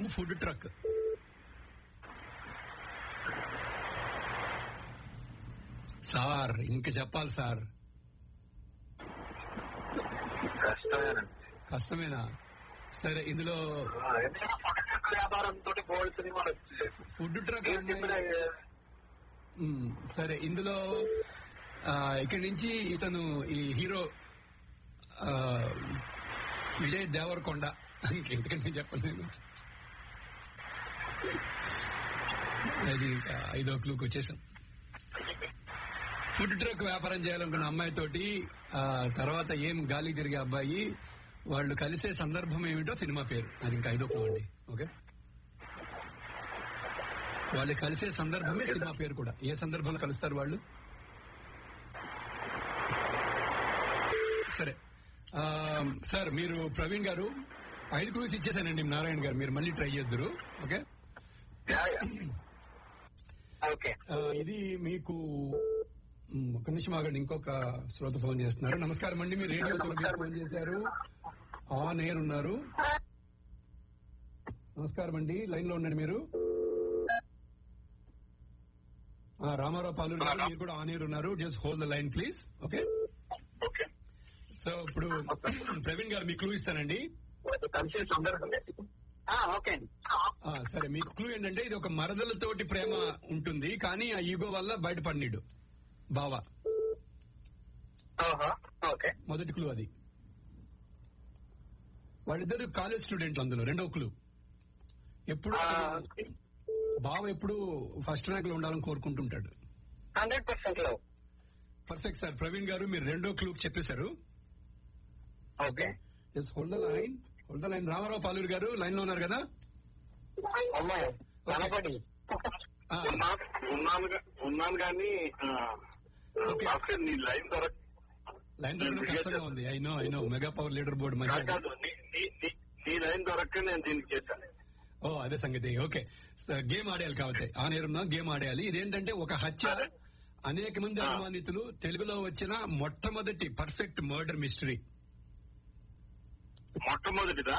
Food truck sir ఇంక చెప్పాలి sir కష్టమేనండి కష్టమేనా సరే ఇందులో ఆ, ఎందుకంటే పక్క వ్యాపారంతో బోల్డ్ సినిమాలు వచ్చాయి ఫుడ్ ట్రక్ ఏం చెప్పినా అమ్మాయి ఉమ్, సరే ఇందులో ఆ, ఇక్కడి నుంచి ఇతను ఈ హీరో ఆ, విజయ్ దేవరకొండ ఇంకెందుకంటే చెప్పను నేను అది ఇంకా ఐదో క్లూకి వచ్చేసాం ఫుడ్ ట్రక్ వ్యాపారం చేయాలనుకున్న అమ్మాయితోటి ఆ తర్వాత ఏం గాలి తిరిగే అబ్బాయి వాళ్ళు కలిసే సందర్భం ఏమిటో సినిమా పేరు అది ఇంకా ఐదో క్లూ అండి ఓకే వాళ్ళు కలిసే సందర్భమే సినిమా పేరు కూడా ఏ సందర్భంలో కలుస్తారు వాళ్ళు సరే ఆ, సార్ మీరు ప్రవీణ్ గారు ఐదు క్రూస్ ఇచ్చేసానండి నారాయణ గారు మీరు మళ్ళీ ట్రై చేద్దరు ఓకే యా, యా. ఓకే ఆ, ఇది మీకు మ్, ఒక నిమిషం ఆగండి ఇంకొక శ్రోత ఫోన్ చేస్తున్నారు నమస్కారం అండి మీరు రేడియో సురభి ఫోన్ చేశారు ఆన్ ఎయిర్ ఉన్నారు నమస్కారం అండి లైన్ లో ఉండండి మీరు ఆ, రామారావు పాలూరు గారు మీరు కూడా ఆన్ ఎయిర్ ఉన్నారు just hold the line please okay okay so ఇప్పుడు ప్రవీణ్ గారు మీ క్లూ ఇస్తానండి కలిసి సందర్భం ఆ, ఓకే అండి ఆ, సరే మీకు క్లూ ఏంటంటే ఇది ఒక మరదలతోటి ప్రేమ ఉంటుంది కానీ ఆ ఈగో వల్ల బయటపడినాడు బావా ఆహా, ఓకే మొదటి క్లూ అది వాళ్ళిద్దరు కాలేజ్ స్టూడెంట్లు అందులో రెండో క్లూ ఎప్పుడు ఆ, బావ ఎప్పుడు ఫస్ట్ ర్యాంక్ లో ఉండాలని కోరుకుంటుంటాడు హండ్రెడ్ పర్సెంట్ లో పర్ఫెక్ట్ సార్ ప్రవీణ్ గారు మీరు రెండో క్లూ చెప్పేశారు okay just hold the line hold the line Ramarao Paluru గారు లైన్ లో ఉన్నారు కదా అమ్మాయి కనపడి ఆ, ఉన్నా- ఉన్నాను గా- ఉన్నాను కానీ ఆ, ఓకే. డాక్టర్ నీ లైన్ దొరక లైన్ దొరకడం కష్టంగా ఉంది I know I know mega power leader board మంచిగా కాదు నీ- నీ- నీ- నీ లైన్ దొరక్క నేను దీనికి చేశాను ఓ అదే సంగతి ఓకే స- గేమ్ ఆడేయాలి కాబట్టి ఆ నేరున్నా గేమ్ ఆడేయాలి ఇదేంటంటే ఒక హత్య అనేక మంది అనుమానితులు తెలుగులో వచ్చిన మొట్టమొదటి పర్ఫెక్ట్ మర్డర్ మిస్టరీ మొట్టమొదటిదా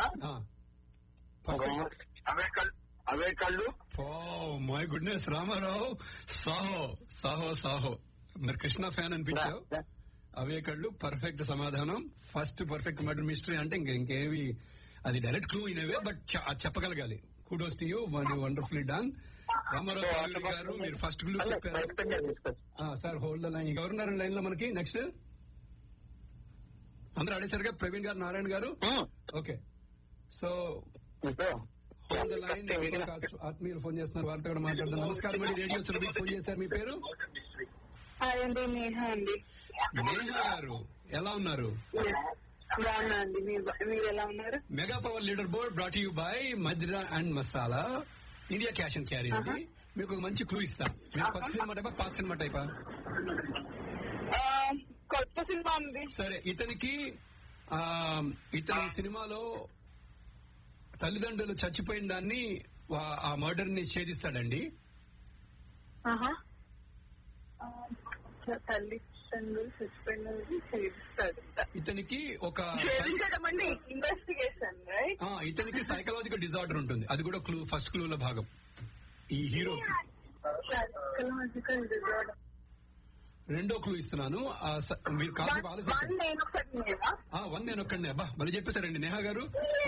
అవే కళ్ళు అవే కళ్ళు మై గుడ్నెస్ రామారావు సాహో సాహో సాహో మరి కృష్ణ ఫ్యాన్ అనిపించావు అవే కళ్ళు పర్ఫెక్ట్ సమాధానం ఫస్ట్ పర్ఫెక్ట్ మర్డర్ మిస్టరీ అంటే ఇంక ఇంకేవి అది డైరెక్ట్ క్లూ ఇనవే బట్ చెప్పగలగాలి kudos to you wonderfully done Ramarao Paluri గారు మీరు ఫస్ట్ క్లూ చెప్పారు సార్ హోల్డ్ ద లైన్ ఎవరున్నారు లైన్ లో మనకి నెక్స్ట్ అందరూ ఆడేశారుగా ప్రవీణ్ గారు నారాయణ గారు okay so hold the line ఆత్మీయులు ఫోన్ చేస్తున్నారు వారితో కూడా మాట్లాడదాం నమస్కారం అండి రేడియో సురభికి ఫోన్ చేశారు మీ పేరు హాయ్ అండి నేహ అండి నేహ గారు ఎలా ఉన్నారు బాగున్నా అండి మీరు మీరు ఎలా ఉన్నారు mega power leader board brought you by మద్రా and masala India cash and carry అండి మీకు ఒక మంచి క్లూ ఇస్తా మీరు కొత్త సినిమా టైపా పాత సినిమా టైపా ఆ, కొత్త సినిమా ఉంది సరే ఇతనికి ఆ ఇతని సినిమాలో తల్లిదండ్రులు చచ్చిపోయిన దాన్ని వా- ఆ మర్డర్ ని ఛేదిస్తాడండి ఆహా. ఆ, తల్లి తండ్రులు చచ్చిపోయినది చేస్తాడు ఇతనికి ఒక ఛేదించడం అండి ఇన్వెస్టిగేషన్ రైట్ ఆ, ఇతనికి సైకలాజికల్ డిజార్డర్ ఉంటుంది అది కూడా క్లూ ఫస్ట్ క్లూలో భాగం ఈ హీరోకి సైకలాజికల్ డిజార్డర్ రెండో క్లూ ఇస్తున్నాను ఆ స- మీరు కాసేపు వన్ ఆలోచించండి నేను ఒకటి నేనా ఆ వన్ నేను ఒక్కడినే అబ్బా మళ్ళీ చెప్పేశారండి నేహా గారు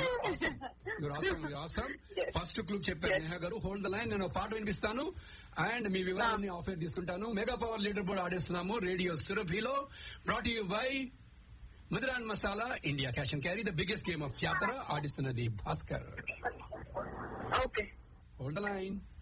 ఫస్ట్ క్లూ చెప్పారు నేహా గారు హోల్డ్ ద లైన్ నేను ఒక పాట వినిపిస్తాను అండ్ మీ వివరాలన్నీ ఆఫర్ తీసుకుంటాను మెగా పవర్ లీడర్ బోర్డ్ ఆడేస్తున్నాము రేడియో సురభిలో బ్రాట్ యూ బై మధురాన్ masala India cash and carry the biggest game of jatara ఆడిస్తున్నది Bhaskar okay hold the line